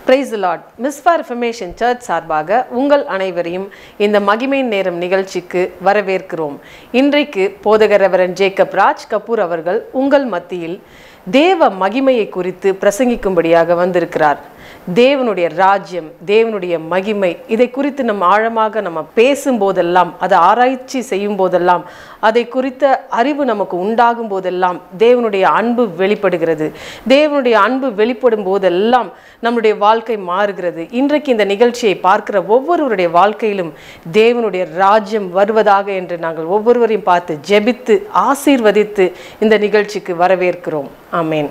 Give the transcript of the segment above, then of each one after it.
price lord miss for information church சார்பாக உங்கள் அனைவரையும் இந்த மகிமை நேரம் நிகழ்ச்சிக்கு வரவேற்கிறோம் இன்றைக்கு போதகர் ரெவரன் ஜேக்கப் ராஜ் கபூர் அவர்கள் உங்கள் மத்தியில் தேவ மகிமையை குறித்து பிரசங்கிக்கும்படியாக வந்திருக்கிறார் தேவனுடைய ராஜ்யம் தேவனுடைய மகிமை இதை குறித்து நம்ம ஆழமாக நம்ம பேசும்போதெல்லாம் அதை ஆராய்ச்சி செய்யும் போதெல்லாம் அதை குறித்த அறிவு நமக்கு உண்டாகும் போதெல்லாம் தேவனுடைய அன்பு வெளிப்படுகிறது தேவனுடைய அன்பு வெளிப்படும் போதெல்லாம் நம்முடைய வாழ்க்கை மாறுகிறது இன்றைக்கு இந்த நிகழ்ச்சியை பார்க்கிற ஒவ்வொருவருடைய வாழ்க்கையிலும் தேவனுடைய ராஜ்யம் வருவதாக என்று நாங்கள் ஒவ்வொருவரையும் பார்த்து ஜெபித்து ஆசீர்வதித்து இந்த நிகழ்ச்சிக்கு வரவேற்கிறோம் ஆமேன்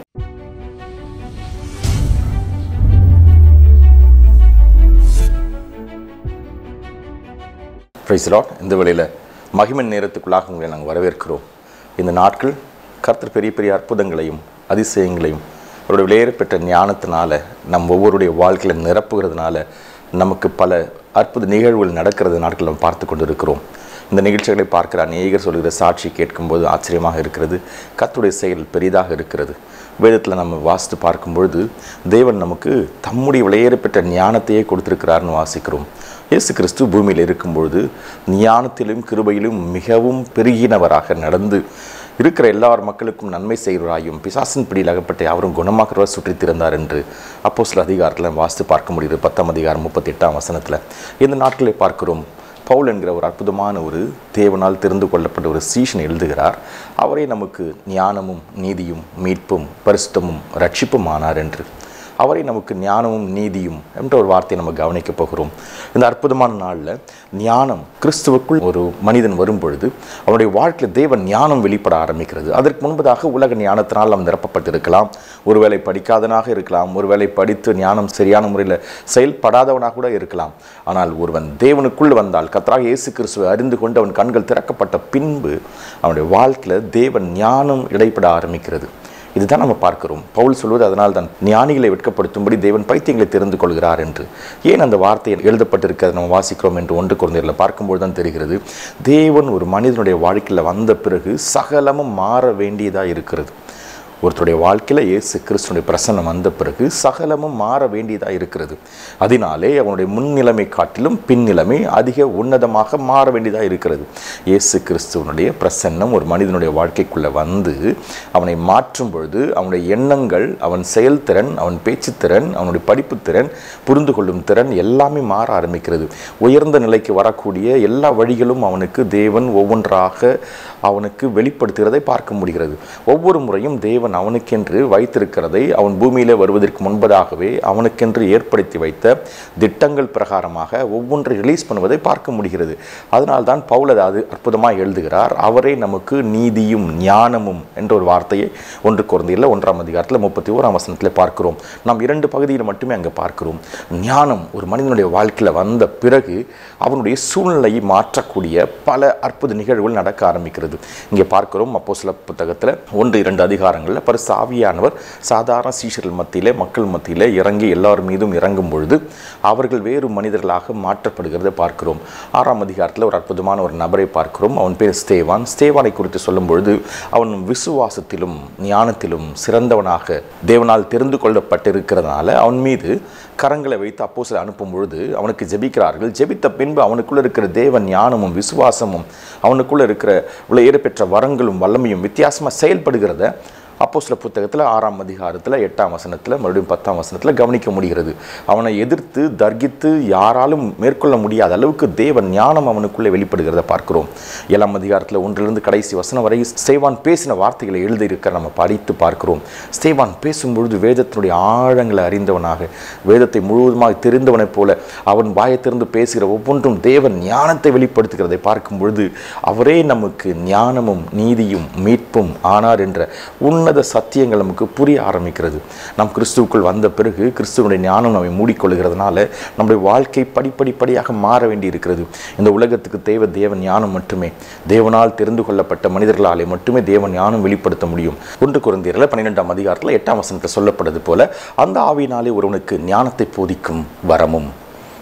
பிரைஸ் லாட் இந்த வேளையில் மகிமன் நேரத்துக்குள்ளாக உங்களை நாங்கள் வரவேற்கிறோம் இந்த நாட்கள் கர்த்தர் பெரிய பெரிய அற்புதங்களையும் அதிசயங்களையும் அவருடைய விலையேற பெற்ற ஞானத்தினால நம் ஒவ்வொருடைய வாழ்க்கையில் நிரப்புகிறதுனால நமக்கு பல அற்புத நிகழ்வுகள் நடக்கிறது நாட்கள் நம்ம பார்த்து கொண்டு இருக்கிறோம் இந்த நிகழ்ச்சிகளை பார்க்கிற அநேகர் சொல்கிற சாட்சி கேட்கும்போது ஆச்சரியமாக இருக்கிறது கர்த்தருடைய செயல் பெரிதாக இருக்கிறது வேதத்தில் நம்ம வாசித்து பார்க்கும்பொழுது தேவன் நமக்கு தம்முடைய விலையேற பெற்ற ஞானத்தையே கொடுத்திருக்கிறார்னு வாசிக்கிறோம் இயேசு கிறிஸ்து பூமியில் இருக்கும்பொழுது ஞானத்திலும் கிருபையிலும் மிகவும் பெருகினவராக நடந்து இருக்கிற எல்லார் மக்களுக்கும் நன்மை செய்கிறாயும் பிசாசின் பிடியில் அகப்பட்டு அவரும் குணமாக்கிறவர் சுற்றித் திறந்தார் என்று அப்போ சில அதிகாரத்தில் வாசித்து பார்க்க முடியுது பத்தாம் அதிகாரம் முப்பத்தி எட்டாம் வசனத்தில் இந்த நாட்களை பார்க்கிறோம் பவுல் என்கிற ஒரு அற்புதமான ஒரு தேவனால் தெரிந்து கொள்ளப்பட்ட ஒரு சீஷன் எழுதுகிறார் அவரே நமக்கு ஞானமும் நீதியும் மீட்பும் பரிசுத்தமும் ரட்சிப்பும் ஆனார் என்று அவரை நமக்கு ஞானமும் நீதியும் என்ற ஒரு வார்த்தையை நம்ம கவனிக்க போகிறோம் இந்த அற்புதமான நாளில் ஞானம் கிறிஸ்துவுக்குள் ஒரு மனிதன் வரும்பொழுது அவனுடைய வாழ்க்கையில் தேவ ஞானம் வெளிப்பட ஆரம்பிக்கிறது அதற்கு முன்பதாக உலக ஞானத்தினால் நாம் நிரப்பப்பட்டிருக்கலாம் ஒருவேளை படிக்காதனாக இருக்கலாம் ஒருவேளை படித்து ஞானம் சரியான முறையில் செயல்படாதவனாக கூட இருக்கலாம் ஆனால் ஒருவன் தேவனுக்குள் வந்தால் கத்தராக இயேசு கிறிஸ்துவை அறிந்து கொண்டு அவன் கண்கள் திறக்கப்பட்ட பின்பு அவனுடைய வாழ்க்கையில் தேவன் ஞானம் இடைப்பட ஆரம்பிக்கிறது இதுதான் நம்ம பார்க்கிறோம் பவுல் சொல்வது அதனால் தான் ஞானிகளை வெட்கப்படுத்தும்படி தேவன் பைத்தியங்களை தெரிந்து கொள்கிறார் என்று ஏன் அந்த வார்த்தை எழுதப்பட்டிருக்கிறத நம்ம வாசிக்கிறோம் என்று ஒன்று குழந்தைகளில் பார்க்கும்போது தான் தெரிகிறது தேவன் ஒரு மனிதனுடைய வாழ்க்கையில் வந்த பிறகு சகலமும் மாற வேண்டியதாக இருக்கிறது ஒருத்தருடைய வாழ்க்கையில் இயேசு கிறிஸ்துடைய பிரசன்னம் வந்த பிறகு சகலமும் மாற வேண்டியதாக இருக்கிறது அதனாலே அவனுடைய முன்னிலைமை காட்டிலும் பின்னிலைமை அதிக உன்னதமாக மாற வேண்டியதாக இருக்கிறது இயேசு கிறிஸ்துவனுடைய பிரசன்னம் ஒரு மனிதனுடைய வாழ்க்கைக்குள்ளே வந்து அவனை மாற்றும் பொழுது அவனுடைய எண்ணங்கள் அவன் செயல்திறன் அவன் பேச்சுத்திறன் அவனுடைய படிப்புத்திறன் புரிந்து கொள்ளும் திறன் எல்லாமே மாற ஆரம்பிக்கிறது உயர்ந்த நிலைக்கு வரக்கூடிய எல்லா வழிகளும் அவனுக்கு தேவன் ஒவ்வொன்றாக அவனுக்கு வெளிப்படுத்துகிறதை பார்க்க முடிகிறது ஒவ்வொரு முறையும் தேவன் அவனுக்கென்று வைத்திருக்கிறதை அவன் பூமியிலே வருவதற்கு முன்பதாகவே அவனுக்கென்று ஏற்படுத்தி வைத்த திட்டங்கள் பிரகாரமாக ஒவ்வொன்றை ரிலீஸ் பண்ணுவதை பார்க்க முடிகிறது அதனால்தான் பவுலது அது அற்புதமாக எழுதுகிறார் அவரே நமக்கு நீதியும் ஞானமும் என்ற ஒரு வார்த்தையை ஒன்று குறைந்தையில் ஒன்றாம் அதிகாரத்தில் முப்பத்தி ஓராம் வசனத்தில் பார்க்கிறோம் நாம் இரண்டு பகுதியில் மட்டுமே அங்கே பார்க்கிறோம் ஞானம் ஒரு மனிதனுடைய வாழ்க்கையில் வந்த பிறகு அவனுடைய சூழ்நிலையை மாற்றக்கூடிய பல அற்புத நிகழ்வுகள் நடக்க ஆரம்பிக்கிறது இங்கே பார்க்கிறோம் அப்போ சில புத்தகத்தில் ஒன்று இரண்டு அதிகாரங்களில் பரிசு ஆவியானவர் சாதாரண சீஷர்கள் மத்தியிலே மக்கள் மத்தியிலே இறங்கி எல்லார் மீதும் இறங்கும் பொழுது அவர்கள் வேறு மனிதர்களாக மாற்றப்படுகிறதை பார்க்கிறோம் ஆறாம் அதிகாரத்தில் ஒரு அற்புதமான ஒரு நபரை பார்க்கிறோம் அவன் பேர் ஸ்தேவான் ஸ்தேவானை குறித்து சொல்லும் பொழுது அவன் விசுவாசத்திலும் ஞானத்திலும் சிறந்தவனாக தேவனால் தெரிந்து கொள்ளப்பட்டிருக்கிறதுனால அவன் மீது கரங்களை வைத்து அப்போ சில அனுப்பும் பொழுது அவனுக்கு ஜெபிக்கிறார்கள் ஜெபித்த பின்பு அவனுக்குள்ள இருக்கிற தேவ ஞானமும் விசுவாசமும் அவனுக்குள்ள இருக்கிற விலையேற பெற்ற வரங்களும் வல்லமையும் வித்தியாசமாக செயல்படுகிறத அப்போ சில புத்தகத்தில் ஆறாம் அதிகாரத்தில் எட்டாம் வசனத்தில் மறுபடியும் பத்தாம் வசனத்தில் கவனிக்க முடிகிறது அவனை எதிர்த்து தர்கித்து யாராலும் மேற்கொள்ள முடியாத அளவுக்கு தேவ ஞானம் அவனுக்குள்ளே வெளிப்படுகிறத பார்க்கிறோம் ஏழாம் அதிகாரத்தில் ஒன்றிலிருந்து கடைசி வசனம் வரை ஸ்தேவான் பேசின வார்த்தைகளை எழுதியிருக்க நம்ம படித்து பார்க்கிறோம் ஸ்தேவான் பேசும்பொழுது வேதத்தினுடைய ஆழங்களை அறிந்தவனாக வேதத்தை முழுவதுமாக தெரிந்தவனைப் போல அவன் வாயத்திலிருந்து பேசுகிற ஒவ்வொன்றும் தேவன் ஞானத்தை வெளிப்படுத்துகிறதை பார்க்கும் பொழுது அவரே நமக்கு ஞானமும் நீதியும் மீட்பும் ஆனார் என்ற உன் உன்னத சத்தியங்கள் நமக்கு புரிய ஆரம்பிக்கிறது நாம் கிறிஸ்துவுக்குள் வந்த பிறகு கிறிஸ்துவனுடைய ஞானம் நம்மை மூடிக்கொள்கிறதுனால நம்முடைய வாழ்க்கை படிப்படிப்படியாக மாற வேண்டி இருக்கிறது இந்த உலகத்துக்கு தேவ தேவ ஞானம் மட்டுமே தேவனால் தெரிந்து கொள்ளப்பட்ட மனிதர்களாலே மட்டுமே தேவ ஞானம் வெளிப்படுத்த முடியும் ஒன்று குழந்தையரில் பன்னிரெண்டாம் அதிகாரத்தில் எட்டாம் வசனத்தில் சொல்லப்படுறது போல அந்த ஆவியினாலே ஒருவனுக்கு ஞானத்தை போதிக்கும் வரமும்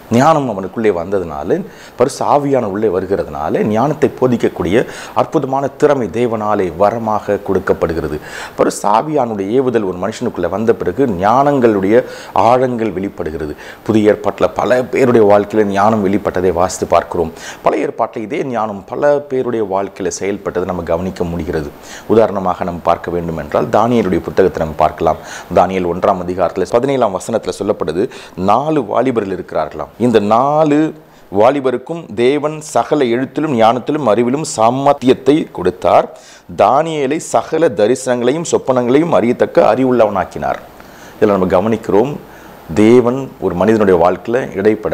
ஞானம் அவனுக்குள்ளே வந்ததுனால பரிசு ஆவியான உள்ளே வருகிறதுனால ஞானத்தை போதிக்கக்கூடிய அற்புதமான திறமை தேவனாலே வரமாக கொடுக்கப்படுகிறது பரிசு ஆவியானுடைய ஏவுதல் ஒரு மனுஷனுக்குள்ளே வந்த பிறகு ஞானங்களுடைய ஆழங்கள் வெளிப்படுகிறது புதிய ஏற்பாட்டில் பல பேருடைய வாழ்க்கையில் ஞானம் வெளிப்பட்டதை வாசித்து பார்க்கிறோம் பழைய ஏற்பாட்டில் இதே ஞானம் பல பேருடைய வாழ்க்கையில் செயல்பட்டதை நம்ம கவனிக்க முடிகிறது உதாரணமாக நம்ம பார்க்க வேண்டும் என்றால் தானியலுடைய புத்தகத்தை நம்ம பார்க்கலாம் தானியல் ஒன்றாம் அதிகாரத்தில் பதினேழாம் வசனத்தில் சொல்லப்படுது நாலு வாலிபர்கள் இருக்கிறார்களாம் இந்த நாலு வாலிபருக்கும் தேவன் சகல எழுத்திலும் ஞானத்திலும் அறிவிலும் சாமர்த்தியத்தை கொடுத்தார் தானியேலை சகல தரிசனங்களையும் சொப்பனங்களையும் அறியத்தக்க அறிவுள்ளவனாக்கினார் இதில் நம்ம கவனிக்கிறோம் தேவன் ஒரு மனிதனுடைய வாழ்க்கையில் இடைப்பட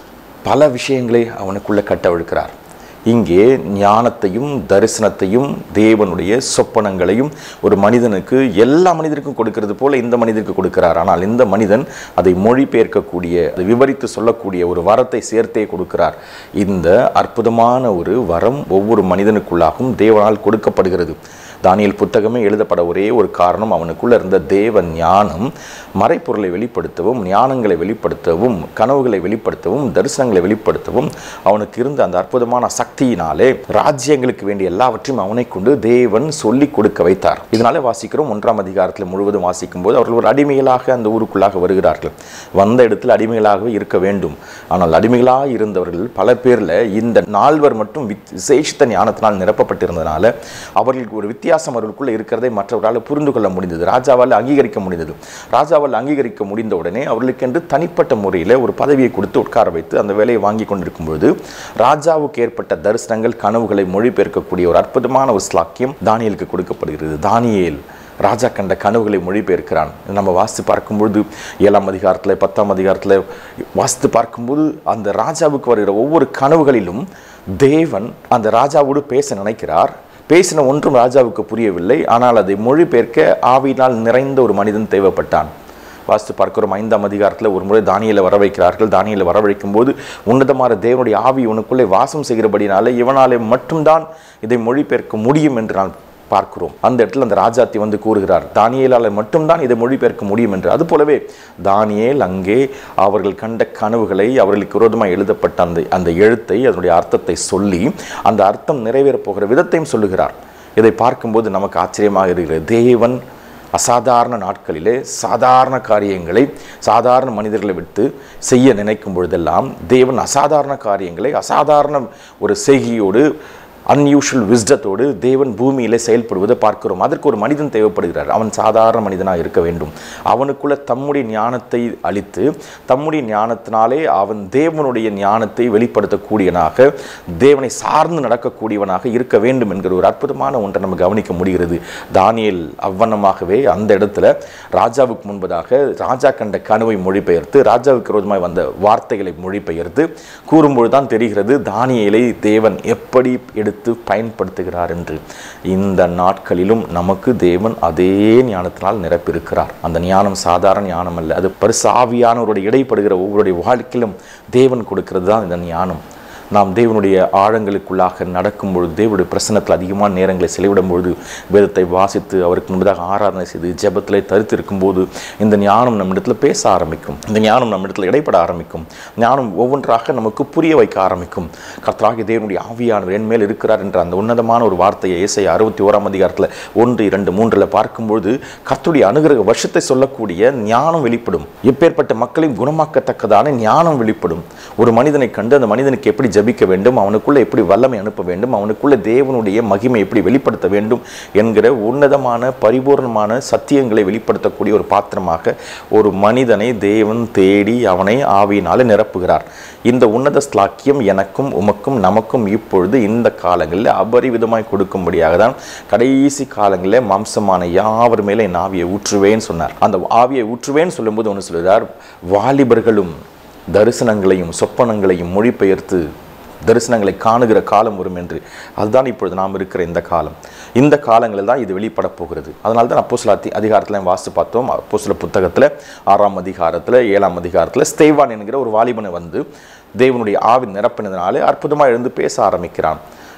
பல விஷயங்களை அவனுக்குள்ள கட்டவிழ்க்கிறார் இங்கே ஞானத்தையும் தரிசனத்தையும் தேவனுடைய சொப்பனங்களையும் ஒரு மனிதனுக்கு எல்லா மனிதருக்கும் கொடுக்கிறது போல இந்த மனிதனுக்கு கொடுக்கிறார் ஆனால் இந்த மனிதன் அதை மொழிபெயர்க்கக்கூடிய அதை விவரித்து சொல்லக்கூடிய ஒரு வரத்தை சேர்த்தே கொடுக்கிறார் இந்த அற்புதமான ஒரு வரம் ஒவ்வொரு மனிதனுக்குள்ளாகவும் தேவனால் கொடுக்கப்படுகிறது தானியல் புத்தகமே எழுதப்பட ஒரே ஒரு காரணம் அவனுக்குள்ள இருந்த தேவ ஞானம் மறைப்பொருளை வெளிப்படுத்தவும் ஞானங்களை வெளிப்படுத்தவும் கனவுகளை வெளிப்படுத்தவும் தரிசனங்களை வெளிப்படுத்தவும் அவனுக்கு இருந்த அந்த அற்புதமான சக்தியினாலே ராஜ்யங்களுக்கு வேண்டிய எல்லாவற்றையும் அவனை கொண்டு தேவன் சொல்லி கொடுக்க வைத்தார் இதனாலே வாசிக்கிறோம் ஒன்றாம் அதிகாரத்தில் முழுவதும் வாசிக்கும் போது அவர்கள் ஒரு அடிமைகளாக அந்த ஊருக்குள்ளாக வருகிறார்கள் வந்த இடத்தில் அடிமைகளாகவே இருக்க வேண்டும் ஆனால் அடிமைகளாக இருந்தவர்கள் பல பேரில் இந்த நால்வர் மட்டும் வித்- விசேஷித்த ஞானத்தினால் நிரப்பப்பட்டிருந்தனால அவர்களுக்கு ஒரு வித்தியாசம் அவர்களுக்குள்ள இருக்கிறதை மற்றவர்களால் புரிந்து கொள்ள முடிந்தது ராஜாவால் அங்கீகரிக்க முடிந்தது ராஜாவால் அங்கீகரிக்க முடிந்த உடனே அவர்களுக்கென்று தனிப்பட்ட முறையில் ஒரு பதவியை கொடுத்து உட்கார வைத்து அந்த வேலையை வாங்கி கொண்டிருக்கும் பொழுது ராஜாவுக்கு ஏற்பட்ட தரிசனங்கள் கனவுகளை மொழிபெயர்க்கக்கூடிய ஒரு அற்புதமான ஒரு ஸ்லாக்கியம் தானியலுக்கு கொடுக்கப்படுகிறது தானியேல் ராஜா கண்ட கனவுகளை மொழிபெயர்க்கிறான் நம்ம வாசித்து பார்க்கும்பொழுது ஏழாம் அதிகாரத்தில் பத்தாம் அதிகாரத்தில் வாசித்து பார்க்கும்போது அந்த ராஜாவுக்கு வருகிற ஒவ்வொரு கனவுகளிலும் தேவன் அந்த ராஜாவோடு பேச நினைக்கிறார் பேசின ஒன்றும் ராஜாவுக்கு புரியவில்லை ஆனால் அதை மொழிபெயர்க்க ஆவியினால் நிறைந்த ஒரு மனிதன் தேவைப்பட்டான் வாசித்து பார்க்கிறோம் ஐந்தாம் அதிகாரத்தில் ஒரு முறை தானியலை வர வைக்கிறார்கள் தானியலை வரவழைக்கும் போது உன்னதமான தேவனுடைய ஆவி இவனுக்குள்ளே வாசம் செய்கிறபடினாலே இவனாலே மட்டும்தான் இதை மொழிபெயர்க்க முடியும் என்று நான் பார்க்கிறோம் அந்த இடத்துல அந்த ராஜாத்தி வந்து கூறுகிறார் தானியேலால் மட்டும்தான் இதை மொழிபெயர்க்க முடியும் என்று அதுபோலவே தானியேல் அங்கே அவர்கள் கண்ட கனவுகளை அவர்களுக்கு விரோதமாக எழுதப்பட்ட அந்த அந்த எழுத்தை அதனுடைய அர்த்தத்தை சொல்லி அந்த அர்த்தம் நிறைவேறப் போகிற விதத்தையும் சொல்லுகிறார் இதை பார்க்கும்போது நமக்கு ஆச்சரியமாக இருக்கிறது தேவன் அசாதாரண நாட்களிலே சாதாரண காரியங்களை சாதாரண மனிதர்களை விட்டு செய்ய நினைக்கும் பொழுதெல்லாம் தேவன் அசாதாரண காரியங்களை அசாதாரண ஒரு செய்கையோடு அன்யூஷுவல் விஸ்டத்தோடு தேவன் பூமியிலே செயல்படுவதை பார்க்கிறோம் அதற்கு ஒரு மனிதன் தேவைப்படுகிறார் அவன் சாதாரண மனிதனாக இருக்க வேண்டும் அவனுக்குள்ள தம்முடைய ஞானத்தை அளித்து தம்முடைய ஞானத்தினாலே அவன் தேவனுடைய ஞானத்தை வெளிப்படுத்தக்கூடியவனாக தேவனை சார்ந்து நடக்கக்கூடியவனாக இருக்க வேண்டும் என்கிற ஒரு அற்புதமான ஒன்றை நம்ம கவனிக்க முடிகிறது தானியேல் அவ்வண்ணமாகவே அந்த இடத்துல ராஜாவுக்கு முன்பதாக ராஜா கண்ட கனவை மொழிபெயர்த்து ராஜாவுக்கு விரோதமாய் வந்த வார்த்தைகளை மொழிபெயர்த்து கூறும்பொழுது தான் தெரிகிறது தானியேலை தேவன் எப்படி எடுத்து பயன்படுத்துகிறார் என்று இந்த நாட்களிலும் நமக்கு தேவன் அதே ஞானத்தினால் நிரப்பியிருக்கிறார் அந்த ஞானம் சாதாரண ஞானம் அல்ல அது பரிசாவியானவருடைய இடைப்படுகிற ஒவ்வொருடைய வாழ்க்கையிலும் தேவன் கொடுக்கிறது தான் இந்த ஞானம் நாம் தேவனுடைய ஆழங்களுக்குள்ளாக நடக்கும் பொழுது தேவனுடைய பிரசன்னத்தில் அதிகமான நேரங்களை செலவிடும் பொழுது வேதத்தை வாசித்து அவருக்கு முன்பதாக ஆராதனை செய்து ஜெபத்திலே தரித்து இருக்கும்போது இந்த ஞானம் நம்மிடத்தில் பேச ஆரம்பிக்கும் இந்த ஞானம் நம்மிடத்தில் இடைப்பட ஆரம்பிக்கும் ஞானம் ஒவ்வொன்றாக நமக்கு புரிய வைக்க ஆரம்பிக்கும் கர்த்தராகிய தேவனுடைய ஆவியானவர் என் மேல் இருக்கிறார் என்ற அந்த உன்னதமான ஒரு வார்த்தையை ஏசை அறுபத்தி ஓராம் அதிகாரத்தில் ஒன்று இரண்டு மூன்றில் பார்க்கும்பொழுது கர்த்தருடைய அனுகிரக வருஷத்தை சொல்லக்கூடிய ஞானம் வெளிப்படும் எப்பேற்பட்ட மக்களையும் குணமாக்கத்தக்கதான ஞானம் வெளிப்படும் ஒரு மனிதனை கண்டு அந்த மனிதனுக்கு எப்படி ஜபிக்க வேண்டும் அவனுக்குள்ள எப்படி வல்லமை அனுப்ப வேண்டும் அவனுக்குள்ள தேவனுடைய மகிமை எப்படி வெளிப்படுத்த வேண்டும் என்கிற உன்னதமான பரிபூர்ணமான சத்தியங்களை வெளிப்படுத்தக்கூடிய ஒரு பாத்திரமாக ஒரு மனிதனை தேவன் தேடி அவனை ஆவியினாலே நிரப்புகிறார் இந்த உன்னத ஸ்லாக்கியம் எனக்கும் உமக்கும் நமக்கும் இப்பொழுது இந்த காலங்களில் அபரிவிதமாய் கொடுக்கும்படியாக தான் கடைசி காலங்களில் மாம்சமான யாவர் மேலே என் ஆவியை ஊற்றுவேன்னு சொன்னார் அந்த ஆவியை ஊற்றுவேன்னு சொல்லும்போது ஒன்று சொல்கிறார் வாலிபர்களும் தரிசனங்களையும் சொப்பனங்களையும் மொழிபெயர்த்து தரிசனங்களை காணுகிற காலம் வரும் என்று அதுதான் இப்பொழுது நாம் இருக்கிற இந்த காலம் இந்த காலங்களில் தான் இது வெளிப்பட போகிறது அதனால தான் அப்போ சில அதி அதிகாரத்தில் வாசித்து பார்த்தோம் அப்போ சில புத்தகத்தில் ஆறாம் அதிகாரத்தில் ஏழாம் அதிகாரத்தில் ஸ்தேவான் என்கிற ஒரு வாலிபனை வந்து தேவனுடைய ஆவி நிரப்பினதுனாலே அற்புதமாக எழுந்து பேச ஆரம்பிக்கிறான்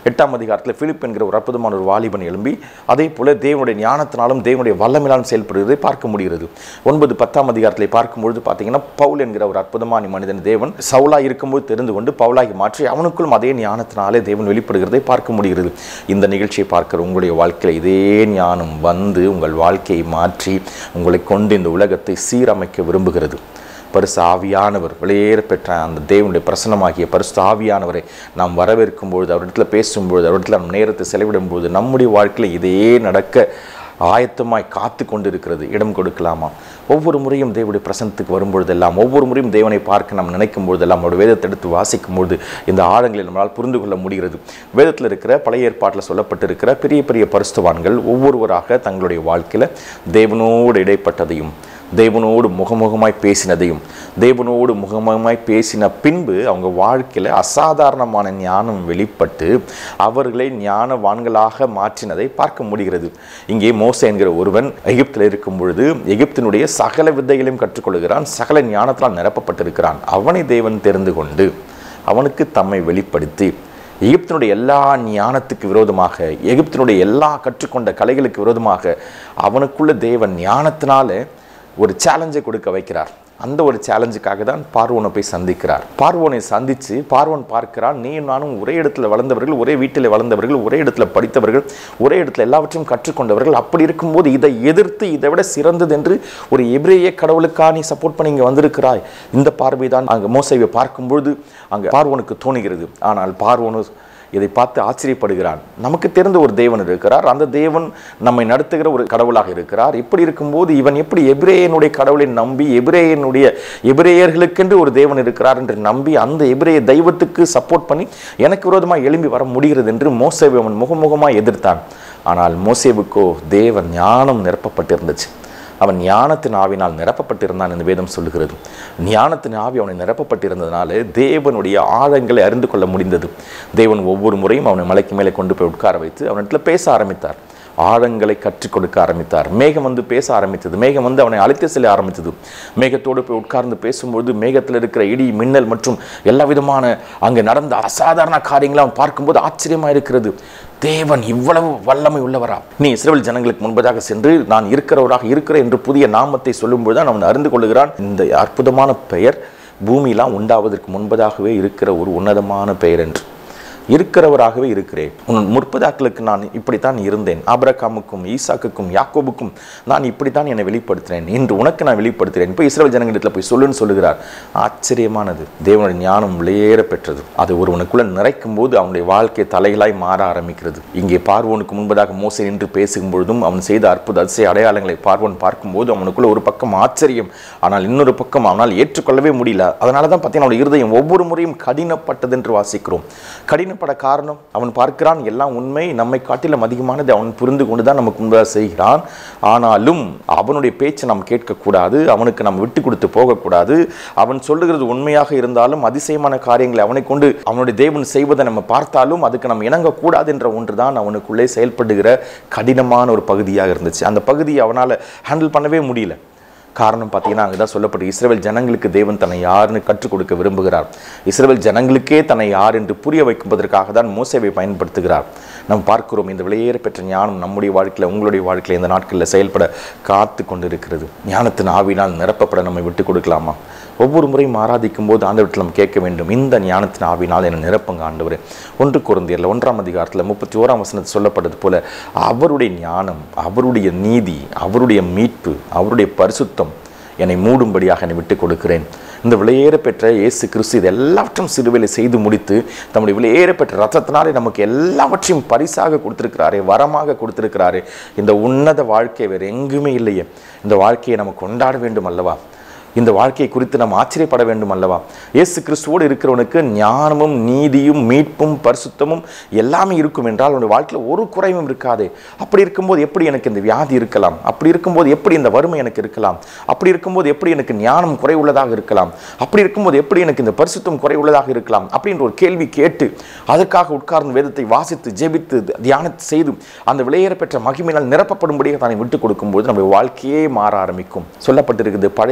எட்டாம் அதிகாரத்தில் பிலிப் என்கிற ஒரு அற்புதமான ஒரு வாலிபன் எழும்பி அதே போல தேவனுடைய ஞானத்தினாலும் தேவனுடைய வல்லமினாலும் செயல்படுவதை பார்க்க முடிகிறது ஒன்பது பத்தாம் அதிகாரத்தில் பார்க்கும்பொழுது பார்த்தீங்கன்னா பவுல் என்கிற ஒரு அற்புதமான மனிதன் தேவன் சவுலாய் இருக்கும்போது தெரிந்து கொண்டு பவுலாகி மாற்றி அவனுக்குள்ளும் அதே ஞானத்தினாலே தேவன் வெளிப்படுகிறதை பார்க்க முடிகிறது இந்த நிகழ்ச்சியை பார்க்கிற உங்களுடைய வாழ்க்கையில் இதே ஞானம் வந்து உங்கள் வாழ்க்கையை மாற்றி உங்களை கொண்டு இந்த உலகத்தை சீரமைக்க விரும்புகிறது பரிசு ஆவியானவர் வெளியேற பெற்ற அந்த தேவனுடைய பிரசனமாகிய பரிசு ஆவியானவரை நாம் வரவேற்கும் பொழுது அவரிடத்துல பேசும்பொழுது அவரிடத்துல நம் நேரத்தை செலவிடும் பொழுது நம்முடைய வாழ்க்கையில் இதே நடக்க ஆயத்தமாய் காத்து கொண்டிருக்கிறது இடம் கொடுக்கலாமா ஒவ்வொரு முறையும் தேவனுடைய பிரசனத்துக்கு வரும்பொழுதெல்லாம் ஒவ்வொரு முறையும் தேவனை பார்க்க நாம் நினைக்கும் பொழுதெல்லாம் அவருடைய வேதத்தை எடுத்து வாசிக்கும் பொழுது இந்த ஆழங்களை நம்மளால் புரிந்து கொள்ள முடிகிறது வேதத்தில் இருக்கிற பழைய ஏற்பாட்டில் சொல்லப்பட்டிருக்கிற பெரிய பெரிய பரிசுத்தவான்கள் ஒவ்வொருவராக தங்களுடைய வாழ்க்கையில் தேவனோடு இடைப்பட்டதையும் தேவனோடு முகமுகமாய் பேசினதையும் தேவனோடு முகமுகமாய் பேசின பின்பு அவங்க வாழ்க்கையில் அசாதாரணமான ஞானம் வெளிப்பட்டு அவர்களை ஞானவான்களாக மாற்றினதை பார்க்க முடிகிறது இங்கே மோசே என்கிற ஒருவன் எகிப்தில் இருக்கும் பொழுது எகிப்தினுடைய சகல வித்தைகளையும் கற்றுக்கொள்கிறான் சகல ஞானத்தால் நிரப்பப்பட்டிருக்கிறான் அவனை தேவன் தெரிந்து கொண்டு அவனுக்கு தம்மை வெளிப்படுத்தி எகிப்தினுடைய எல்லா ஞானத்துக்கு விரோதமாக எகிப்தினுடைய எல்லா கற்றுக்கொண்ட கலைகளுக்கு விரோதமாக அவனுக்குள்ள தேவன் ஞானத்தினால ஒரு சேலஞ்சை கொடுக்க வைக்கிறார் அந்த ஒரு சேலஞ்சுக்காக தான் பார்வோனை போய் சந்திக்கிறார் பார்வோனை சந்தித்து பார்வோன் பார்க்கிறான் நீ நானும் ஒரே இடத்துல வளர்ந்தவர்கள் ஒரே வீட்டில் வளர்ந்தவர்கள் ஒரே இடத்துல படித்தவர்கள் ஒரே இடத்துல எல்லாவற்றையும் கற்றுக்கொண்டவர்கள் அப்படி இருக்கும்போது இதை எதிர்த்து இதை விட சிறந்தது என்று ஒரு எபிரேய கடவுளுக்கா நீ சப்போர்ட் பண்ணி இங்கே வந்திருக்கிறாய் இந்த பார்வை தான் அங்கே மோசைவை பார்க்கும்பொழுது அங்கே பார்வோனுக்கு தோணுகிறது ஆனால் பார்வோனு இதை பார்த்து ஆச்சரியப்படுகிறான் நமக்கு தெரிந்த ஒரு தேவன் இருக்கிறார் அந்த தேவன் நம்மை நடத்துகிற ஒரு கடவுளாக இருக்கிறார் இப்படி இருக்கும்போது இவன் எப்படி எபிரேயனுடைய கடவுளை நம்பி எபிரேயனுடைய எபிரேயர்களுக்கென்று ஒரு தேவன் இருக்கிறார் என்று நம்பி அந்த எபிரேய தெய்வத்துக்கு சப்போர்ட் பண்ணி எனக்கு விரோதமாக எழும்பி வர முடிகிறது என்று மோசேவை அவன் முகமுகமாக எதிர்த்தான் ஆனால் மோசேவுக்கோ தேவன் ஞானம் நிரப்பப்பட்டிருந்துச்சு அவன் ஞானத்தின் ஆவினால் நிரப்பப்பட்டிருந்தான் என்று வேதம் சொல்லுகிறது ஞானத்தின் ஆவி அவனை நிரப்பப்பட்டிருந்ததுனால தேவனுடைய ஆழங்களை அறிந்து கொள்ள முடிந்தது தேவன் ஒவ்வொரு முறையும் அவனை மலைக்கு மேலே கொண்டு போய் உட்கார வைத்து அவனிடத்தில் பேச ஆரம்பித்தார் ஆழங்களை கற்றுக் கொடுக்க ஆரம்பித்தார் மேகம் வந்து பேச ஆரம்பித்தது மேகம் வந்து அவனை அழைத்து செல்ல ஆரம்பித்தது மேகத்தோடு போய் உட்கார்ந்து பேசும்பொழுது மேகத்தில் இருக்கிற இடி மின்னல் மற்றும் எல்லா விதமான அங்கே நடந்த அசாதாரண காரியங்களை அவன் பார்க்கும்போது ஆச்சரியமாக இருக்கிறது தேவன் இவ்வளவு வல்லமை உள்ளவரா நீ இஸ்ரேல் ஜனங்களுக்கு முன்பதாக சென்று நான் இருக்கிறவராக இருக்கிறேன் என்று புதிய நாமத்தை சொல்லும்போது தான் அவன் அறிந்து கொள்கிறான் இந்த அற்புதமான பெயர் பூமியெல்லாம் உண்டாவதற்கு முன்பதாகவே இருக்கிற ஒரு உன்னதமான பெயர் என்று இருக்கிறவராகவே இருக்கிறேன் உன் முற்பதாக்களுக்கு நான் இப்படித்தான் இருந்தேன் ஆபிரகாமுக்கும் ஈசாக்குக்கும் யாக்கோபுக்கும் நான் இப்படித்தான் என்னை வெளிப்படுத்தினேன் இன்று உனக்கு நான் வெளிப்படுத்துகிறேன் இப்போ இஸ்ரேல் ஜனங்களிடத்தில் போய் சொல்லுன்னு சொல்லுகிறார் ஆச்சரியமானது தேவனுடைய ஞானம் விளையேற பெற்றது அது ஒருவனுக்குள்ள நிறைக்கும் போது அவனுடைய வாழ்க்கை தலைகளாய் மாற ஆரம்பிக்கிறது இங்கே பார்வோனுக்கு முன்பதாக மோசை நின்று பேசும் பொழுதும் அவன் செய்த அற்புத அதிசய அடையாளங்களை பார்வோன் பார்க்கும்போது அவனுக்குள்ள ஒரு பக்கம் ஆச்சரியம் ஆனால் இன்னொரு பக்கம் அவனால் ஏற்றுக்கொள்ளவே முடியல அதனால தான் பார்த்தீங்கன்னா அவனுடைய இருதயம் ஒவ்வொரு முறையும் கடினப்பட்டது என்று வாசிக்கிறோம் கடினப்பட காரணம் அவன் பார்க்கிறான் எல்லாம் உண்மை நம்மை காட்டிலும் அதிகமானது அவன் புரிந்து கொண்டு தான் நமக்கு முன்பதாக செய்கிறான் ஆனாலும் அவனுடைய பேச்சை நாம் கேட்கக்கூடாது அவனுக்கு நாம் விட்டு கொடுத்து போகக்கூடாது அவன் சொல்லுகிறது உண்மையாக இருந்தாலும் அதிசயமான காரியங்களை அவனை கொண்டு அவனுடைய தேவன் செய்வதை நம்ம பார்த்தாலும் அதுக்கு நம்ம இணங்கக்கூடாது என்ற ஒன்று தான் அவனுக்குள்ளே செயல்படுகிற கடினமான ஒரு பகுதியாக இருந்துச்சு அந்த பகுதியை அவனால் ஹேண்டில் பண்ணவே முடியல காரணம் பார்த்தீங்கன்னா அங்கே தான் சொல்லப்பட்டு இஸ்ரேல் ஜனங்களுக்கு தேவன் தன்னை யாருன்னு கற்றுக் கொடுக்க விரும்புகிறார் இஸ்ரேல் ஜனங்களுக்கே தன்னை யார் என்று புரிய வைக்கும்பதற்காக தான் மோசேவை பயன்படுத்துகிறார் நாம் பார்க்கிறோம் இந்த விலையேற பெற்ற ஞானம் நம்முடைய வாழ்க்கையில் உங்களுடைய வாழ்க்கையில் இந்த நாட்களில் செயல்பட காத்து கொண்டிருக்கிறது ஞானத்தின் ஆவினால் நிரப்பப்பட நம்மை விட்டு கொடுக்கலாமா ஒவ்வொரு முறையும் ஆராதிக்கும் போது ஆண்டவற்றில் நம்ம கேட்க வேண்டும் இந்த ஞானத்தின் ஆவினால் என்னை நிரப்புங்க ஆண்டவரே ஒன்று குருந்தியரில் ஒன்றாம் அதிகாரத்தில் முப்பத்தி ஓராம் வசனத்தில் சொல்லப்பட்டது போல அவருடைய ஞானம் அவருடைய நீதி அவருடைய மீட்பு அவருடைய பரிசுத்தம் என்னை மூடும்படியாக என்னை விட்டு கொடுக்கிறேன் இந்த விலையேற பெற்ற இயேசு கிறிஸ்து இது எல்லாவற்றும் சிறுவேலை செய்து முடித்து தம்முடைய விலையேற பெற்ற ரத்தத்தினாலே நமக்கு எல்லாவற்றையும் பரிசாக கொடுத்திருக்கிறாரே வரமாக கொடுத்திருக்கிறாரே இந்த உன்னத வாழ்க்கை வேறு எங்குமே இல்லையே இந்த வாழ்க்கையை நம்ம கொண்டாட வேண்டும் அல்லவா இந்த வாழ்க்கையை குறித்து நாம் ஆச்சரியப்பட வேண்டும் அல்லவா இயேசு கிறிஸ்துவோடு இருக்கிறவனுக்கு ஞானமும் நீதியும் மீட்பும் பரிசுத்தமும் எல்லாமே இருக்கும் என்றால் அவனுடைய வாழ்க்கையில் ஒரு குறைவும் இருக்காதே அப்படி இருக்கும்போது எப்படி எனக்கு இந்த வியாதி இருக்கலாம் அப்படி இருக்கும்போது எப்படி இந்த வறுமை எனக்கு இருக்கலாம் அப்படி இருக்கும்போது எப்படி எனக்கு ஞானம் குறைவுள்ளதாக இருக்கலாம் அப்படி இருக்கும்போது எப்படி எனக்கு இந்த பரிசுத்தம் குறைவுள்ளதாக இருக்கலாம் அப்படின்ற ஒரு கேள்வி கேட்டு அதற்காக உட்கார்ந்து வேதத்தை வாசித்து ஜெபித்து தியானத்தை செய்து அந்த விலையேற பெற்ற மகிமையினால் நிரப்பப்படும்படியாக தானே விட்டு கொடுக்கும்போது நம்முடைய வாழ்க்கையே மாற ஆரம்பிக்கும் சொல்லப்பட்டிருக்குது பழையவைகள் ஒழி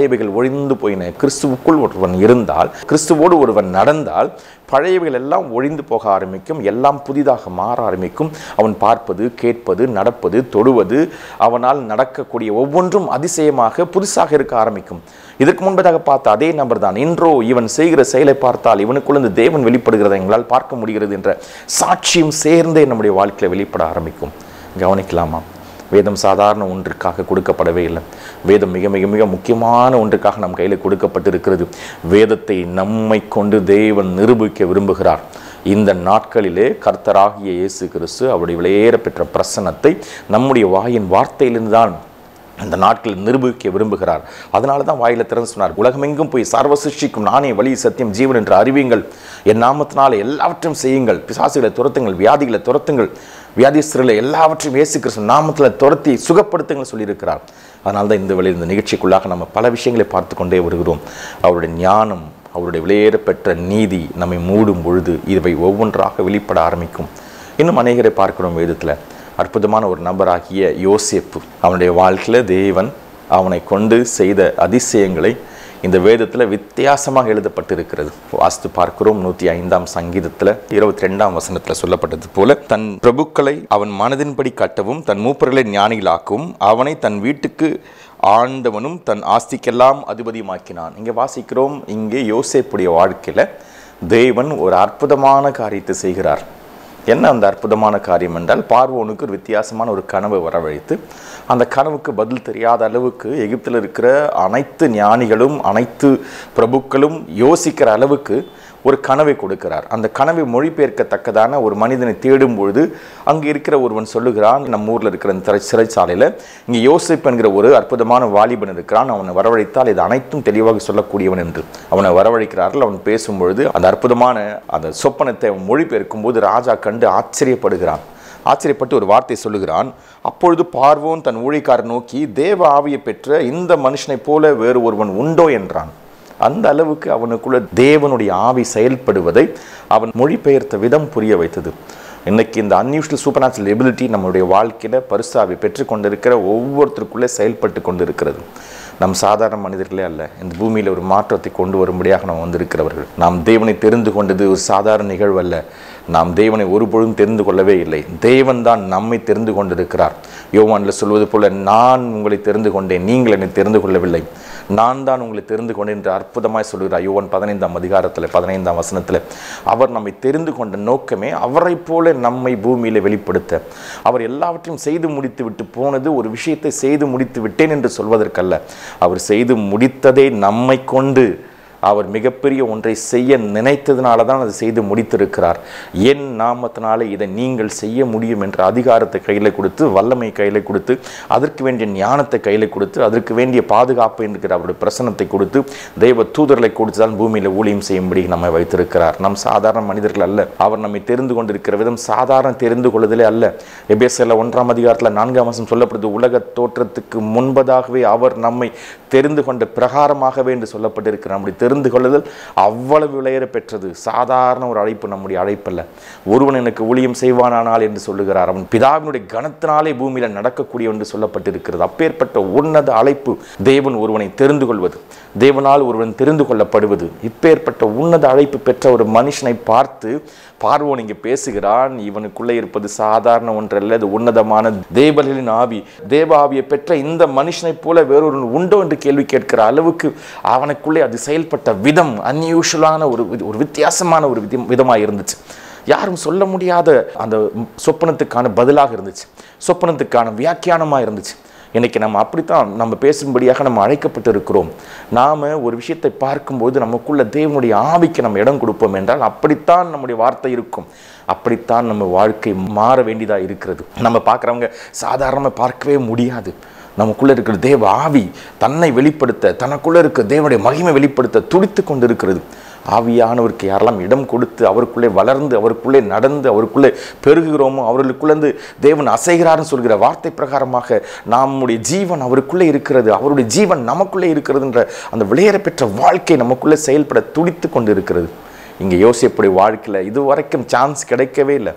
ஒழிந்து போயின கிறிஸ்துவுக்குள் ஒருவன் இருந்தால் கிறிஸ்துவோடு ஒருவன் நடந்தால் பழையவைகள் எல்லாம் ஒழிந்து போக ஆரம்பிக்கும் எல்லாம் புதிதாக மாற ஆரம்பிக்கும் அவன் பார்ப்பது கேட்பது நடப்பது தொடுவது அவனால் நடக்கக்கூடிய ஒவ்வொன்றும் அதிசயமாக புதுசாக இருக்க ஆரம்பிக்கும் இதற்கு முன்பதாக பார்த்த அதே நபர் தான் இன்றோ இவன் செய்கிற செயலை பார்த்தால் இவனுக்குள்ள இந்த தேவன் வெளிப்படுகிறதை எங்களால் பார்க்க முடிகிறது என்ற சாட்சியும் சேர்ந்தே நம்முடைய வாழ்க்கையில் வெளிப்பட ஆரம்பிக்கும் கவனிக்கலாமா வேதம் சாதாரண ஒன்றுக்காக கொடுக்கப்படவே இல்லை வேதம் மிக மிக மிக முக்கியமான ஒன்றுக்காக நம் கையில் கொடுக்கப்பட்டிருக்கிறது வேதத்தை நம்மை கொண்டு தேவன் நிரூபிக்க விரும்புகிறார் இந்த நாட்களிலே கர்த்தராகிய இயேசு கிறிஸ்து அவருடைய விலையேற பெற்ற பிரசன்னத்தை நம்முடைய வாயின் வார்த்தையிலிருந்து தான் அந்த நாட்களில் நிரூபிக்க விரும்புகிறார் அதனால தான் வாயில திறந்து சொன்னார் உலகமெங்கும் போய் சர்வ சிருஷ்டிக்கும் நானே வழி சத்தியம் ஜீவன் என்று அறிவியுங்கள் என் நாமத்தினால எல்லாவற்றையும் செய்யுங்கள் பிசாசுகளை துரத்துங்கள் வியாதிகளை துரத்துங்கள் வியாதிஸ்தர்களை எல்லாவற்றையும் இயேசு கிறிஸ்து நாமத்தில் துரத்தி சுகப்படுத்துங்கள் சொல்லியிருக்கிறார் அதனால தான் இந்த வேளையில் இந்த நிகழ்ச்சிக்குள்ளாக நம்ம பல விஷயங்களை பார்த்து கொண்டே வருகிறோம் அவருடைய ஞானம் அவருடைய விலையேற பெற்ற நீதி நம்மை மூடும் பொழுது இவை ஒவ்வொன்றாக வெளிப்பட ஆரம்பிக்கும் இன்னும் அநேகரை பார்க்கிறோம் வேதத்தில் அற்புதமான ஒரு நபராகிய யோசேப்பு அவனுடைய வாழ்க்கையில் தேவன் அவனை கொண்டு செய்த அதிசயங்களை இந்த வேதத்தில் வித்தியாசமாக எழுதப்பட்டிருக்கிறது வாஸ்து பார்க்கிறோம் நூற்றி ஐந்தாம் சங்கீதத்தில் இருபத்தி ரெண்டாம் வசனத்தில் சொல்லப்பட்டது போல தன் பிரபுக்களை அவன் மனதின்படி கட்டவும் தன் மூப்பர்களை ஞானிகளாக்கவும் அவனை தன் வீட்டுக்கு ஆண்டவனும் தன் ஆஸ்திக்கெல்லாம் அதிபதியுமாக்கினான் இங்கே வாசிக்கிறோம் இங்கே யோசேப்புடைய வாழ்க்கையில் தேவன் ஒரு அற்புதமான காரியத்தை செய்கிறார் என்ன அந்த அற்புதமான காரியம் என்றால் பார்வோனுக்கு ஒரு வித்தியாசமான ஒரு கனவை வரவழைத்து அந்த கனவுக்கு பதில் தெரியாத அளவுக்கு எகிப்தில் இருக்கிற அனைத்து ஞானிகளும் அனைத்து பிரபுக்களும் யோசிக்கிற அளவுக்கு ஒரு கனவை கொடுக்கிறார் அந்த கனவை மொழிபெயர்க்கத்தக்கதான ஒரு மனிதனை தேடும் பொழுது அங்கே இருக்கிற ஒருவன் சொல்லுகிறான் நம்ம ஊரில் இருக்கிற இந்த திரை சிறைச்சாலையில் இங்கே யோசிப் என்கிற ஒரு அற்புதமான வாலிபன் இருக்கிறான் அவனை வரவழைத்தால் இது அனைத்தும் தெளிவாக சொல்லக்கூடியவன் என்று அவனை வரவழைக்கிறார்கள் அவன் பேசும்பொழுது அந்த அற்புதமான அந்த சொப்பனத்தை அவன் மொழிபெயர்க்கும் போது ராஜா கண்டு ஆச்சரியப்படுகிறான் ஆச்சரியப்பட்டு ஒரு வார்த்தை சொல்லுகிறான் அப்பொழுது பார்வோன் தன் ஊழிக்காரர் நோக்கி தேவ ஆவியை பெற்ற இந்த மனுஷனைப் போல வேறு ஒருவன் உண்டோ என்றான் அந்த அளவுக்கு அவனுக்குள்ள தேவனுடைய ஆவி செயல்படுவதை அவன் மொழிபெயர்த்த விதம் புரிய வைத்தது இன்னைக்கு இந்த அன்யூஷுவல் சூப்பர் நேச்சுரல் எபிலிட்டி நம்மளுடைய வாழ்க்கையில் பரிசாவை பெற்றுக்கொண்டிருக்கிற ஒவ்வொருத்தருக்குள்ளே செயல்பட்டு கொண்டிருக்கிறது நம் சாதாரண மனிதர்களே அல்ல இந்த பூமியில் ஒரு மாற்றத்தை கொண்டு வரும்படியாக நாம் வந்திருக்கிறவர்கள் நாம் தேவனை தெரிந்து கொண்டது ஒரு சாதாரண நிகழ்வு அல்ல நாம் தேவனை ஒருபொழுதும் தெரிந்து கொள்ளவே இல்லை தேவன் தான் நம்மை தெரிந்து கொண்டிருக்கிறார் யோவானில் சொல்வது போல நான் உங்களை தெரிந்து கொண்டேன் நீங்கள் என்னை தெரிந்து கொள்ளவில்லை நான் தான் உங்களை தெரிந்து கொண்டேன் என்று அற்புதமாய் சொல்கிறார் யோவான் பதினைந்தாம் அதிகாரத்தில் பதினைந்தாம் வசனத்தில் அவர் நம்மை தெரிந்து கொண்ட நோக்கமே அவரை போல நம்மை பூமியில் வெளிப்படுத்த அவர் எல்லாவற்றையும் செய்து முடித்து விட்டு போனது ஒரு விஷயத்தை செய்து முடித்து விட்டேன் என்று சொல்வதற்கல்ல அவர் செய்து முடித்ததே நம்மை கொண்டு அவர் மிகப்பெரிய ஒன்றை செய்ய நினைத்ததுனால தான் அதை செய்து முடித்திருக்கிறார் என் நாமத்தினாலே இதை நீங்கள் செய்ய முடியும் என்ற அதிகாரத்தை கையில் கொடுத்து வல்லமை கையில் கொடுத்து அதற்கு வேண்டிய ஞானத்தை கையில் கொடுத்து அதற்கு வேண்டிய பாதுகாப்பு என்கிற அவருடைய பிரசனத்தை கொடுத்து தெய்வ தூதர்களை கொடுத்து தான் பூமியில் ஊழியம் செய்யும்படி நம்மை வைத்திருக்கிறார் நம் சாதாரண மனிதர்கள் அல்ல அவர் நம்மை தெரிந்து கொண்டிருக்கிற விதம் சாதாரண தெரிந்து கொள்வதிலே அல்ல எபேசில் ஒன்றாம் அதிகாரத்தில் நான்காம் மாதம் சொல்லப்படுது உலக தோற்றத்துக்கு முன்பதாகவே அவர் நம்மை தெரிந்து கொண்ட பிரகாரமாகவே என்று சொல்லப்பட்டிருக்கிறார் நம்முடைய தெரிந்து கொள்ளுதல் அவ்வளவு விளையற பெற்றது சாதாரண ஒரு அழைப்பு நம்முடைய அழைப்பல்ல ஒருவன் எனக்கு ஊழியம் செய்வானானால் என்று சொல்லுகிறார் அவன் பிதாவினுடைய கனத்தினாலே பூமியில் நடக்கக்கூடிய என்று சொல்லப்பட்டிருக்கிறது அப்பேற்பட்ட உன்னத அழைப்பு தேவன் ஒருவனை தெரிந்து கொள்வது தேவனால் ஒருவன் தெரிந்து கொள்ளப்படுவது இப்பேற்பட்ட உன்னத அழைப்பு பெற்ற ஒரு மனுஷனை பார்த்து பார்வோன் இங்கே பேசுகிறான் இவனுக்குள்ளே இருப்பது சாதாரண ஒன்றல்ல அது உன்னதமான தேவர்களின் ஆவி தேவ ஆவியை பெற்ற இந்த மனுஷனைப் போல வேறொரு உண்டோ என்று கேள்வி கேட்கிற அளவுக்கு அவனுக்குள்ளே அது செயல்பட்ட விதம் அன்யூஷுவலான ஒரு வி- ஒரு வித்தியாசமான ஒரு விதம் விதமாக இருந்துச்சு யாரும் சொல்ல முடியாத அந்த சொப்பனத்துக்கான பதிலாக இருந்துச்சு சொப்பனத்துக்கான வியாக்கியானமாக இருந்துச்சு இன்னைக்கு நம்ம அப்படித்தான் நம்ம பேசும்படியாக நம்ம அழைக்கப்பட்டு இருக்கிறோம் நாம் ஒரு விஷயத்தை பார்க்கும்போது நமக்குள்ள தேவனுடைய ஆவிக்கு நம்ம இடம் கொடுப்போம் என்றால் அப்படித்தான் நம்முடைய வார்த்தை இருக்கும் அப்படித்தான் நம்ம வாழ்க்கை மாற வேண்டியதாக இருக்கிறது நம்ம பார்க்குறவங்க சாதாரணமாக பார்க்கவே முடியாது நமக்குள்ள இருக்கிற தேவ ஆவி தன்னை வெளிப்படுத்த தனக்குள்ள இருக்கிற தேவனுடைய மகிமை வெளிப்படுத்த துடித்து கொண்டிருக்கிறது ஆவியானவருக்கு யாரெல்லாம் இடம் கொடுத்து அவருக்குள்ளே வளர்ந்து அவருக்குள்ளே நடந்து அவருக்குள்ளே பெருகுகிறோமோ அவர்களுக்குள்ளேருந்து தேவன் அசைகிறார்னு சொல்கிற வார்த்தை பிரகாரமாக நம்முடைய ஜீவன் அவருக்குள்ளே இருக்கிறது அவருடைய ஜீவன் நமக்குள்ளே இருக்கிறதுன்ற அந்த விளையர பெற்ற வாழ்க்கை நமக்குள்ளே செயல்பட துடித்து கொண்டு இருக்கிறது இங்கே யோசிப்புடைய வாழ்க்கையில் இது வரைக்கும் சான்ஸ் கிடைக்கவே இல்லை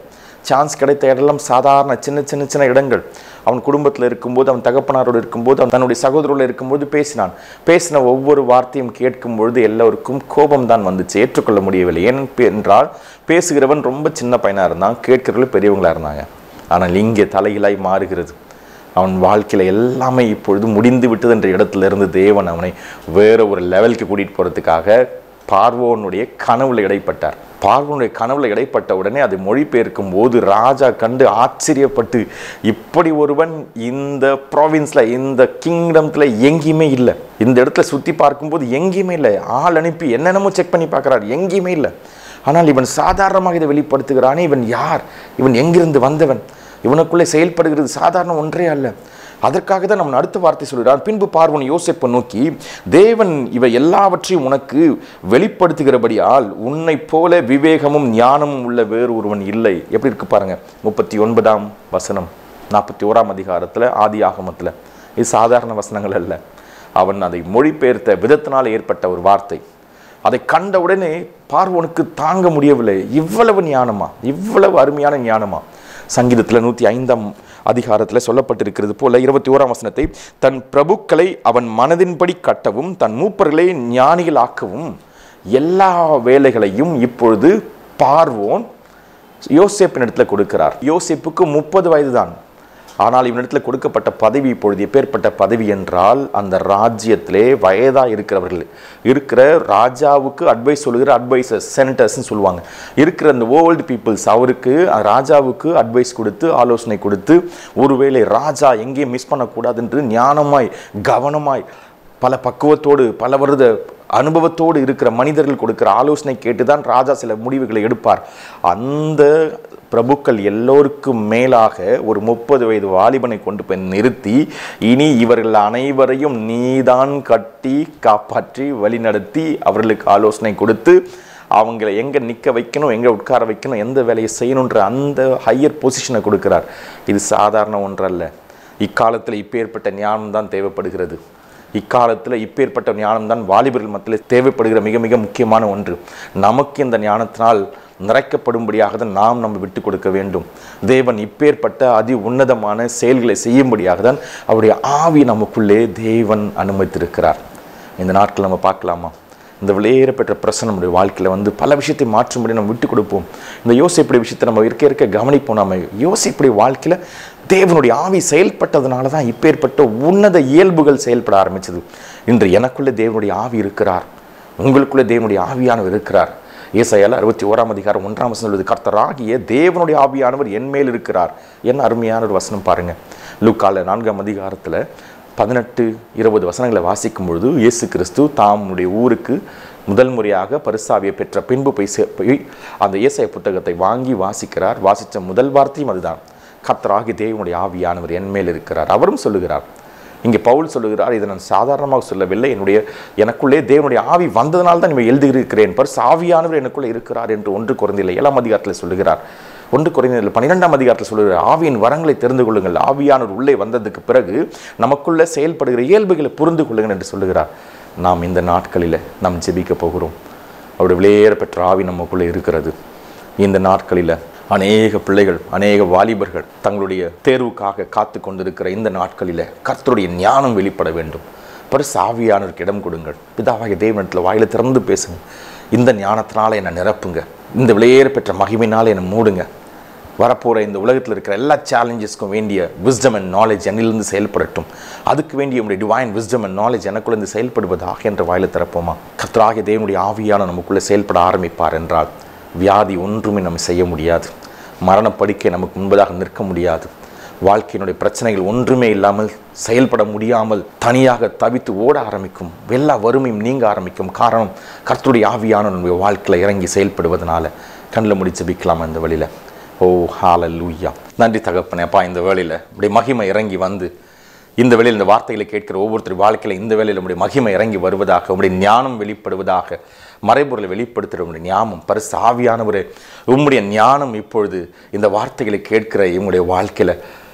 சான்ஸ் கிடைத்த இடம்லாம் சாதாரண சின்ன சின்ன சின்ன இடங்கள் அவன் குடும்பத்தில் இருக்கும்போது அவன் தகப்பனாரோடு இருக்கும்போது அவன் தன்னுடைய சகோதரோடு இருக்கும்போது பேசினான் பேசின ஒவ்வொரு வார்த்தையும் கேட்கும் பொழுது எல்லோருக்கும் கோபம் தான் வந்துச்சு ஏற்றுக்கொள்ள முடியவில்லை ஏன் என்றால் பேசுகிறவன் ரொம்ப சின்ன பையனாக இருந்தான் கேட்கிறவர்கள் பெரியவங்களாக இருந்தாங்க ஆனால் இங்கே தலையிலாய் மாறுகிறது அவன் வாழ்க்கையில் எல்லாமே இப்பொழுது முடிந்து விட்டது என்ற இடத்துல இருந்து தேவன் அவனை வேற ஒரு லெவலுக்கு கூட்டிகிட்டு போகிறதுக்காக பார்வோனுடைய கனவுல இடைப்பட்டார் பார்வோனுடைய கனவுல இடைப்பட்ட உடனே அதை மொழிபெயர்க்கும் போது ராஜா கண்டு ஆச்சரியப்பட்டு இப்படி ஒருவன் இந்த ப்ராவின்ஸில் இந்த கிங்டம்ல எங்கேயுமே இல்லை இந்த இடத்துல சுற்றி பார்க்கும்போது எங்கேயுமே இல்லை ஆள் அனுப்பி என்னென்னமோ செக் பண்ணி பார்க்குறாரு எங்கேயுமே இல்லை ஆனால் இவன் சாதாரணமாக இதை வெளிப்படுத்துகிறானே இவன் யார் இவன் எங்கிருந்து வந்தவன் இவனுக்குள்ளே செயல்படுகிறது சாதாரண ஒன்றே அல்ல அதற்காக தான் நம்ம அடுத்த வார்த்தை சொல்கிறான் பின்பு பார்வன் யோசிப்பை நோக்கி தேவன் இவை எல்லாவற்றையும் உனக்கு வெளிப்படுத்துகிறபடியால் உன்னை போல விவேகமும் ஞானமும் உள்ள வேறு ஒருவன் இல்லை எப்படி இருக்கு பாருங்க முப்பத்தி ஒன்பதாம் வசனம் நாற்பத்தி ஓராம் அதிகாரத்தில் ஆதி ஆகமத்தில் இது சாதாரண வசனங்கள் அல்ல அவன் அதை மொழிபெயர்த்த விதத்தினால் ஏற்பட்ட ஒரு வார்த்தை அதை கண்ட உடனே பார்வோனுக்கு தாங்க முடியவில்லை இவ்வளவு ஞானமா இவ்வளவு அருமையான ஞானமா சங்கீதத்தில் நூற்றி ஐந்தாம் அதிகாரத்தில் சொல்லப்பட்டிருக்கிறது போல இருபத்தி ஓராம் வசனத்தை தன் பிரபுக்களை அவன் மனதின்படி கட்டவும் தன் மூப்பர்களை ஞானிகளாக்கவும் எல்லா வேலைகளையும் இப்பொழுது பார்வோன் யோசேப்பின் இடத்துல கொடுக்கிறார் யோசேப்புக்கு முப்பது வயது தான் ஆனால் இவனிடத்தில் கொடுக்கப்பட்ட பதவி இப்பொழுது எப்பேற்பட்ட பதவி என்றால் அந்த ராஜ்யத்திலே வயதா இருக்கிறவர்கள் இருக்கிற ராஜாவுக்கு அட்வைஸ் சொல்லுகிற அட்வைசர்ஸ் செனட்டர்ஸ்னு சொல்லுவாங்க இருக்கிற அந்த ஓல்டு பீப்புள்ஸ் அவருக்கு அஹ், ராஜாவுக்கு அட்வைஸ் கொடுத்து ஆலோசனை கொடுத்து ஒருவேளை ராஜா எங்கேயும் மிஸ் பண்ணக்கூடாது என்று ஞானமாய் கவனமாய் பல பக்குவத்தோடு பல வருட அனுபவத்தோடு இருக்கிற மனிதர்கள் கொடுக்கிற ஆலோசனை கேட்டு தான் ராஜா சில முடிவுகளை எடுப்பார் அந்த பிரபுக்கள் எல்லோருக்கும் மேலாக ஒரு முப்பது வயது வாலிபனை கொண்டு போய் நிறுத்தி இனி இவர்கள் அனைவரையும் நீதான் கட்டி காப்பாற்றி வழிநடத்தி அவர்களுக்கு ஆலோசனை கொடுத்து அவங்கள எங்கே நிற்க வைக்கணும் எங்கே உட்கார வைக்கணும் எந்த வேலையை செய்யணுன்ற அந்த ஹையர் பொசிஷனை கொடுக்கிறார் இது சாதாரண ஒன்றல்ல இக்காலத்தில் இப்பேற்பட்ட ஞானம் தான் தேவைப்படுகிறது இக்காலத்தில் இப்பேற்பட்ட ஞானம் தான் வாலிபர்கள் மத்தியில் தேவைப்படுகிற மிக மிக முக்கியமான ஒன்று நமக்கு இந்த ஞானத்தினால் நிறைக்கப்படும்படியாக தான் நாம் நம்ம விட்டு கொடுக்க வேண்டும் தேவன் இப்பேற்பட்ட அதி உன்னதமான செயல்களை செய்யும்படியாக தான் அவருடைய ஆவி நமக்குள்ளே தேவன் அனுமதித்திருக்கிறார் இந்த நாட்கள் நம்ம பார்க்கலாமா இந்த விலையேற பெற்ற பிரசனம் நம்முடைய வாழ்க்கையில் வந்து பல விஷயத்தை மாற்றும்படி நம்ம விட்டு கொடுப்போம் இந்த யோசிப்புடைய விஷயத்தை நம்ம இருக்க இருக்க கவனிப்போம் நம்ம யோசிப்புடைய வாழ்க்கையில் தேவனுடைய ஆவி செயல்பட்டதுனால தான் இப்பேற்பட்ட உன்னத இயல்புகள் செயல்பட ஆரம்பிச்சது இன்று எனக்குள்ளே தேவனுடைய ஆவி இருக்கிறார் உங்களுக்குள்ளே தேவனுடைய ஆவியானவர் இருக்கிறார் ஏசாயால அறுபத்தி ஓராம் அதிகாரம் ஒன்றாம் வசனம் சொல்வது கர்த்தராகிய தேவனுடைய ஆவியானவர் என் மேல் இருக்கிறார் என்ன அருமையான ஒரு வசனம் பாருங்க லூக்கால நான்காம் அதிகாரத்தில் பதினெட்டு இருபது வசனங்களை வாசிக்கும் பொழுது இயேசு கிறிஸ்து தாமுடைய ஊருக்கு முதல் முறையாக பரிசாவியை பெற்ற பின்பு போய் சே- போய் அந்த இயேசைய புத்தகத்தை வாங்கி வாசிக்கிறார் வாசித்த முதல் வார்த்தையும் அதுதான் கர்த்தராகி தேவனுடைய ஆவியானவர் என் மேல் இருக்கிறார் அவரும் சொல்லுகிறார் இங்கே பவுல் சொல்லுகிறார் இதை நான் சாதாரணமாக சொல்லவில்லை என்னுடைய எனக்குள்ளே தேவனுடைய ஆவி வந்ததனால் தான் இவை எழுதியிருக்கிறேன் பரிசு ஆவியானவர் எனக்குள்ளே இருக்கிறார் என்று ஒன்று குறைந்தில்லை ஏழாம் அதிகாரத்தில் சொல்லுகிறார் ஒன்று குறைந்தில்லை பன்னிரெண்டாம் அதிகாரத்தில் சொல்லுகிறார் ஆவியின் வரங்களை தெரிந்து கொள்ளுங்கள் ஆவியானவர் உள்ளே வந்ததுக்கு பிறகு நமக்குள்ளே செயல்படுகிற இயல்புகளை புரிந்து கொள்ளுங்கள் என்று சொல்லுகிறார் நாம் இந்த நாட்களில் நாம் ஜெபிக்க போகிறோம் அவருடைய விலையேற பெற்ற ஆவி நமக்குள்ளே இருக்கிறது இந்த நாட்களில் அநேக பிள்ளைகள் அநேக வாலிபர்கள் தங்களுடைய தேர்வுக்காக காத்து கொண்டிருக்கிற இந்த நாட்களில் கர்த்தருடைய ஞானம் வெளிப்பட வேண்டும் பரிசு ஆவியானவருக்கு இடம் கொடுங்கள் பிதாவாகிய தேவனத்தில் வாயில திறந்து பேசுங்க இந்த ஞானத்தினால என்னை நிரப்புங்க இந்த விலையேற பெற்ற மகிமையினால என்னை மூடுங்க வரப்போகிற இந்த உலகத்தில் இருக்கிற எல்லா சேலஞ்சஸ்க்கும் வேண்டிய விஸ்டம் அண்ட் நாலேஜ் என்னிலிருந்து செயல்படட்டும் அதுக்கு வேண்டிய உடைய டிவைன் விஸ்டம் அண்ட் நாலேஜ் எனக்குள்ளேருந்து செயல்படுவதாக என்ற வாயில திறப்போமா கர்த்தராகிய தேவனுடைய ஆவியான நமக்குள்ளே செயல்பட ஆரம்பிப்பார் என்றால் வியாதி ஒன்றுமே நம்ம செய்ய முடியாது மரணப்படுக்கை நமக்கு முன்பதாக நிற்க முடியாது வாழ்க்கையினுடைய பிரச்சனைகள் ஒன்றுமே இல்லாமல் செயல்பட முடியாமல் தனியாக தவித்து ஓட ஆரம்பிக்கும் எல்லா வறுமையும் நீங்க ஆரம்பிக்கும் காரணம் கர்த்தருடைய ஆவியான நம்முடைய வாழ்க்கையில் இறங்கி செயல்படுவதனால கண்ணில் முடி ஜெபிக்கலாம் இந்த வழியில் ஓ ஹalleluya நன்றி தகப்பனே அப்பா இந்த வேளையில் இப்படி மகிமை இறங்கி வந்து இந்த வேளையில் இந்த வார்த்தைகளை கேட்கிற ஒவ்வொருத்தர் வாழ்க்கையில் இந்த வேளையில் நம்முடைய மகிமை இறங்கி வருவதாக உம்முடைய ஞானம் வெளிப்படுவதாக மறைபொருளை வெளிப்படுத்துகிற உம்முடைய ஞானம் பரிசு ஆவியானவரே உம்முடைய ஞானம் இப்பொழுது இந்த வார்த்தைகளை கேட்கிற இவங்களுடைய வாழ்க்கையில்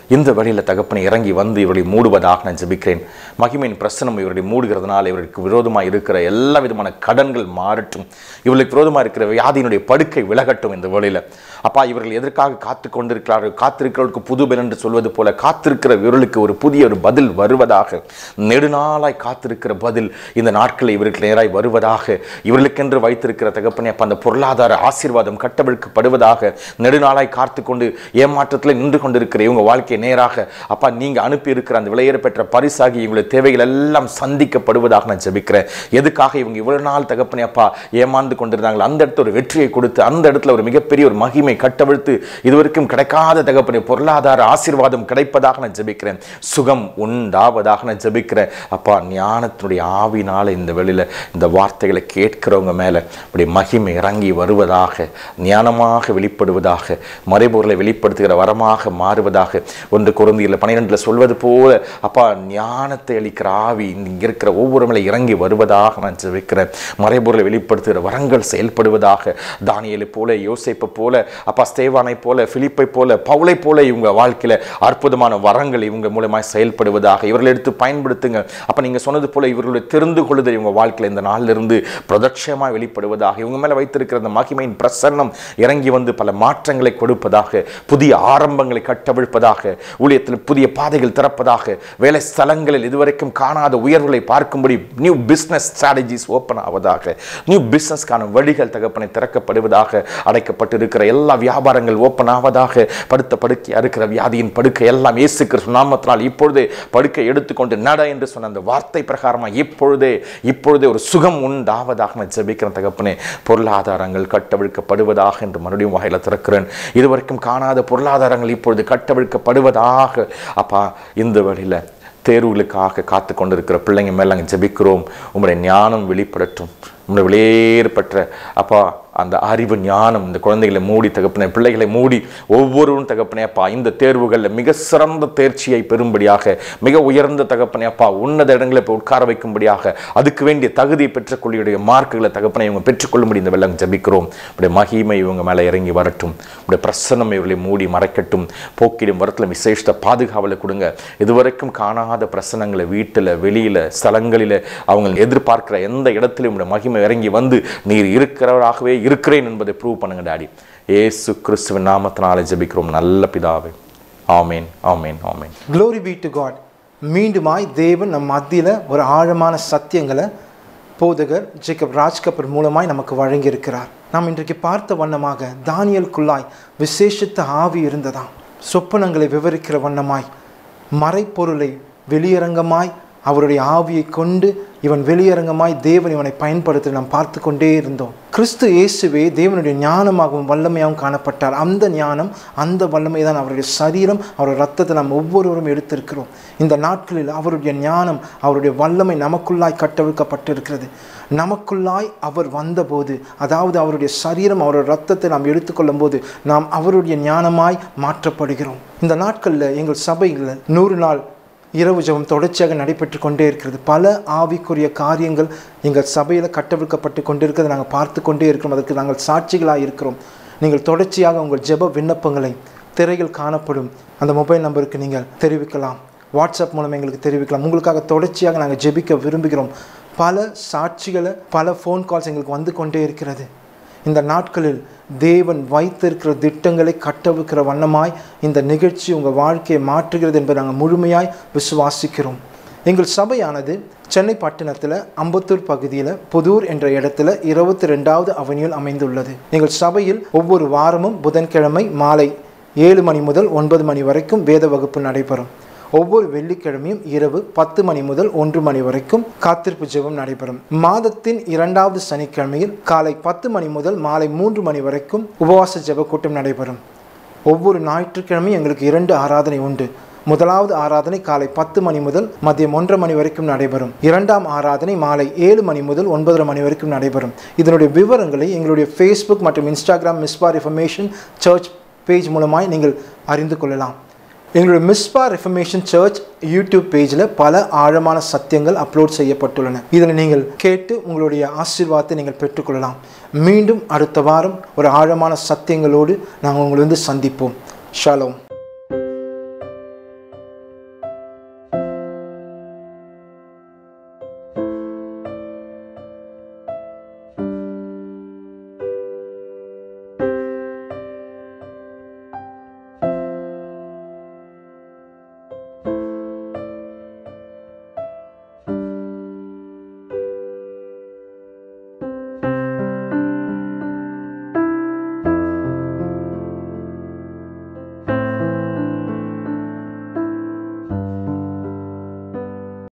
இந்த வழியில் தகப்பனை இறங்கி வந்து இவர்களை மூடுவதாக நான் ஜெபிக்கிறேன் மகிமையின் பிரசனம் இவர்களை மூடுகிறதுனால இவருக்கு விரோதமாக இருக்கிற எல்லா விதமான கடன்கள் மாறட்டும் இவர்களுக்கு விரோதமாக இருக்கிற வியாதியினுடைய படுக்கை விலகட்டும் இந்த வழியில் அப்பா இவர்கள் எதற்காக காத்து கொண்டிருக்கிறார்கள் காத்திருக்கிறவர்களுக்கு புது பலன் என்று சொல்வது போல காத்திருக்கிற இவர்களுக்கு ஒரு புதிய ஒரு பதில் வருவதாக நெடுநாளாய் காத்திருக்கிற பதில் இந்த நாட்களில் இவர்களுக்கு நேராய் வருவதாக இவர்களுக்கென்று வைத்திருக்கிற தகப்பனே அப்ப அந்த பொருளாதார ஆசீர்வாதம் கட்டவிழ்க்கப்படுவதாக நெடுநாளாய் காத்து கொண்டு ஏமாற்றத்தில் நின்று கொண்டிருக்கிற இவங்க வாழ்க்கையை நேராக அப்பா நீங்க அனுப்பி இருக்கிற அந்த விலையேற பெற்ற பரிசாகி இவங்களுடைய தேவைகள் எல்லாம் சந்திக்கப்படுவதாக நான் ஜெபிக்கிறேன் எதுக்காக இவங்க இவ்வளவு நாள் தகப்பனே அப்பா ஏமாந்து கொண்டிருந்தாங்களோ அந்த இடத்துல ஒரு வெற்றியை கொடுத்து அந்த இடத்துல ஒரு மிகப்பெரிய ஒரு மகிமை கட்டவிழ்த்து இதுவரைக்கும் கிடைக்காத தகப்பனே பொருளாதார ஆசீர்வாதம் கிடைப்பதாக நான் ஜெபிக்கிறேன் சுகம் உண்டாவதாக நான் ஜெபிக்கிறேன் அப்பா ஞானத்தினுடைய ஆவினால இந்த வெளியில இந்த வார்த்தைகளை கேட்கிறவங்க மேல அப்படி மகிமை இறங்கி வருவதாக ஞானமாக வெளிப்படுவதாக மறைபொருளை வெளிப்படுத்துகிற வரமாக மாறுவதாக ஒன்று குருந்தியில் பன்னிரெண்டில் சொல்வது போல அப்பா ஞானத்தை அளிக்கிற ஆவி இங்க இருக்கிற ஒவ்வொரு மேலே இறங்கி வருவதாக நான் ஜெபிக்கிறேன் மறைபொருளை வெளிப்படுத்துகிற வரங்கள் செயல்படுவதாக தானியலை போல யோசேப்பை போல அப்பா ஸ்தேவானை போல பிலிப்பை போல பவுலை போல இவங்க வாழ்க்கையில அற்புதமான வரங்கள் இவங்க மூலமாய் செயல்படுவதாக இவர்களை எடுத்து பயன்படுத்துங்க அப்ப நீங்க சொன்னது போல இவர்களுடைய தெரிந்து கொள்ளுதல் இவங்க வாழ்க்கையில இந்த நாளிலிருந்து இருந்து பிரதட்சயமாய் வெளிப்படுவதாக இவங்க மேல வைத்திருக்கிற அந்த மகிமையின் பிரசன்னம் இறங்கி வந்து பல மாற்றங்களை கொடுப்பதாக புதிய ஆரம்பங்களை கட்டவிழ்ப்பதாக ஊழியத்தில் புதிய பாதைகள் திறப்பதாக வேலை ஸ்தலங்களில் இதுவரைக்கும் காணாத உயர்வுகளை பார்க்கும்படி நியூ பிஸ்னஸ் ஸ்ட்ராட்டஜிஸ் ஓப்பன் ஆவதாக நியூ பிஸ்னஸ்க்கான வழிகள் தகப்பனை திறக்கப்படுவதாக அடைக்கப்பட்டிருக்கிற எல்லா வியாபாரங்கள் ஓப்பன் ஆவதாக படுத்த படுக்கை இருக்கிற வியாதியின் படுக்கை எல்லாம் இயேசு கிறிஸ்து நாமத்தினால் இப்பொழுதே படுக்கை எடுத்துக்கொண்டு நட என்று சொன்ன அந்த வார்த்தை பிரகாரமாக இப்பொழுதே இப்பொழுதே ஒரு சுகம் உண்டாவதாக நான் ஜெபிக்கிறேன் தகப்பனே பொருளாதாரங்கள் கட்டவிழ்க்கப்படுவதாக என்று மறுபடியும் வாயில திறக்கிறேன் இதுவரைக்கும் காணாத பொருளாதாரங்கள் இப்பொழுது கட்டவிழ்க்கப்படுவதாக அப்பா இந்த வழியில் தேர்வுகளுக்காக காத்து கொண்டிருக்கிற பிள்ளைங்க மேல நாங்கள் ஜெபிக்கிறோம் உங்களுடைய ஞானம் வெளிப்படட்டும் உங்களுடைய வெளியேறப்பட்ட அப்பா அந்த அறிவு ஞானம் இந்த குழந்தைகளை மூடி தகப்பனே பிள்ளைகளை மூடி ஒவ்வொருவரும் தகப்பனே அப்பா இந்த தேர்வுகளில் மிக சிறந்த தேர்ச்சியை பெறும்படியாக மிக உயர்ந்த தகப்பனே அப்பா உன்னத இடங்களை போய் உட்கார வைக்கும்படியாக அதுக்கு வேண்டிய தகுதியை பெற்றுக்கொள்ளுடைய மார்க்குகளை தகப்பனை இவங்க பெற்றுக்கொள்ளும்படி இந்த வெள்ளம் ஜபிக்கிறோம் உடைய மகிமை இவங்க மேலே இறங்கி வரட்டும் உடைய பிரசன்னம் இவர்களை மூடி மறைக்கட்டும் போக்கிடும் வரத்தில் விசேஷ பாதுகாவலை கொடுங்க இதுவரைக்கும் காணாத பிரசனங்களை வீட்டில் வெளியில் ஸ்தலங்களில் அவங்க எதிர்பார்க்கிற எந்த இடத்திலும் உடைய மகிமை இறங்கி வந்து நீர் இருக்கிறவராகவே இருக்கிறேன் என்பதை ப்ரூவ் பண்ணுங்க டாடி ஏசு கிறிஸ்துவின் நாமத்தினாலே ஜெபிக்கிறோம் நல்ல பிதாவே amen amen amen glory be to God மீண்டுமாய் தேவன் நம் மத்தியில் ஒரு ஆழமான சத்தியங்களை போதகர் ஜேக்கப் ராஜ் கபூர் மூலமாய் நமக்கு வழங்கியிருக்கிறார் நாம் இன்றைக்கு பார்த்த வண்ணமாக தானியலுக்குள்ளாய் விசேஷித்த ஆவி இருந்ததாம் சொப்பனங்களை விவரிக்கிற வண்ணமாய் மறைப்பொருளை வெளியரங்கமாய் அவருடைய ஆவியை கொண்டு இவன் வெளியரங்கமாய் தேவன் இவனை பயன்படுத்தி நாம் பார்த்து கொண்டே இருந்தோம் கிறிஸ்து இயேசுவே தேவனுடைய ஞானமாகவும் வல்லமையாகவும் காணப்பட்டார் அந்த ஞானம் அந்த வல்லமை தான் அவருடைய சரீரம் அவருடைய ரத்தத்தை நாம் ஒவ்வொருவரும் எடுத்திருக்கிறோம் இந்த நாட்களில் அவருடைய ஞானம் அவருடைய வல்லமை நமக்குள்ளாய் கட்டவிழ்க்கப்பட்டிருக்கிறது நமக்குள்ளாய் அவர் வந்தபோது அதாவது அவருடைய சரீரம் அவருடைய ரத்தத்தை நாம் எடுத்துக்கொள்ளும் போது நாம் அவருடைய ஞானமாய் மாற்றப்படுகிறோம் இந்த நாட்களில் எங்கள் சபையில் நூறு நாள் இரவு ஜெபம் தொடர்ச்சியாக நடைபெற்று கொண்டே இருக்கிறது பல ஆவிக்குரிய காரியங்கள் எங்கள் சபையில் கட்டவிழ்க்கப்பட்டு கொண்டிருக்கிறதை நாங்கள் பார்த்து கொண்டே இருக்கிறோம் அதற்கு நாங்கள் சாட்சிகளாக இருக்கிறோம் நீங்கள் தொடர்ச்சியாக உங்கள் ஜெப விண்ணப்பங்களை திரையில் காணப்படும் அந்த மொபைல் நம்பருக்கு நீங்கள் தெரிவிக்கலாம் வாட்ஸ்அப் மூலம் எங்களுக்கு தெரிவிக்கலாம் உங்களுக்காக தொடர்ச்சியாக நாங்கள் ஜெபிக்க விரும்புகிறோம் பல சாட்சிகளை பல ஃபோன் கால்ஸ் எங்களுக்கு வந்து கொண்டே இருக்கிறது இந்த நாட்களில் தேவன் வைத்திருக்கிற திட்டங்களை கட்டவிக்கிற வண்ணமாய் இந்த நிகழ்ச்சி உங்கள் வாழ்க்கையை மாற்றுகிறது என்பதை நாங்கள் முழுமையாய் விசுவாசிக்கிறோம் எங்கள் சபையானது சென்னை பட்டணத்தில் அம்பத்தூர் பகுதியில் புதூர் என்ற இடத்துல இருபத்தி ரெண்டாவது அவனியில் அமைந்துள்ளது எங்கள் சபையில் ஒவ்வொரு வாரமும் புதன்கிழமை மாலை ஏழு மணி முதல் ஒன்பது மணி வரைக்கும் வேத வகுப்பு நடைபெறும் ஒவ்வொரு வெள்ளிக்கிழமையும் இரவு பத்து மணி முதல் ஒன்று மணி வரைக்கும் காத்திருப்பு ஜெபம் நடைபெறும் மாதத்தின் இரண்டாவது சனிக்கிழமையில் காலை பத்து மணி முதல் மாலை மூன்று மணி வரைக்கும் உபவாச ஜெப கூட்டம் நடைபெறும் ஒவ்வொரு ஞாயிற்றுக்கிழமையும் எங்களுக்கு இரண்டு ஆராதனை உண்டு முதலாவது ஆராதனை காலை பத்து மணி முதல் மதியம் ஒன்றரை மணி வரைக்கும் நடைபெறும் இரண்டாம் ஆராதனை மாலை ஏழு மணி முதல் ஒன்பதரை மணி வரைக்கும் நடைபெறும் இதனுடைய விவரங்களை எங்களுடைய ஃபேஸ்புக் மற்றும் இன்ஸ்டாகிராம் மிஸ்பார் இன்ஃபர்மேஷன் சர்ச் பேஜ் மூலமாய் நீங்கள் அறிந்து கொள்ளலாம் எங்களுடைய மிஸ்பா ரெஃபர்மேஷன் சர்ச் யூடியூப் பேஜில் பல ஆழமான சத்தியங்கள் அப்லோட் செய்யப்பட்டுள்ளன இதில் நீங்கள் கேட்டு உங்களுடைய ஆசீர்வாதத்தை நீங்கள் பெற்றுக்கொள்ளலாம் மீண்டும் அடுத்த வாரம் ஒரு ஆழமான சத்தியங்களோடு நாங்கள் உங்களை வந்து சந்திப்போம் ஷாலோம்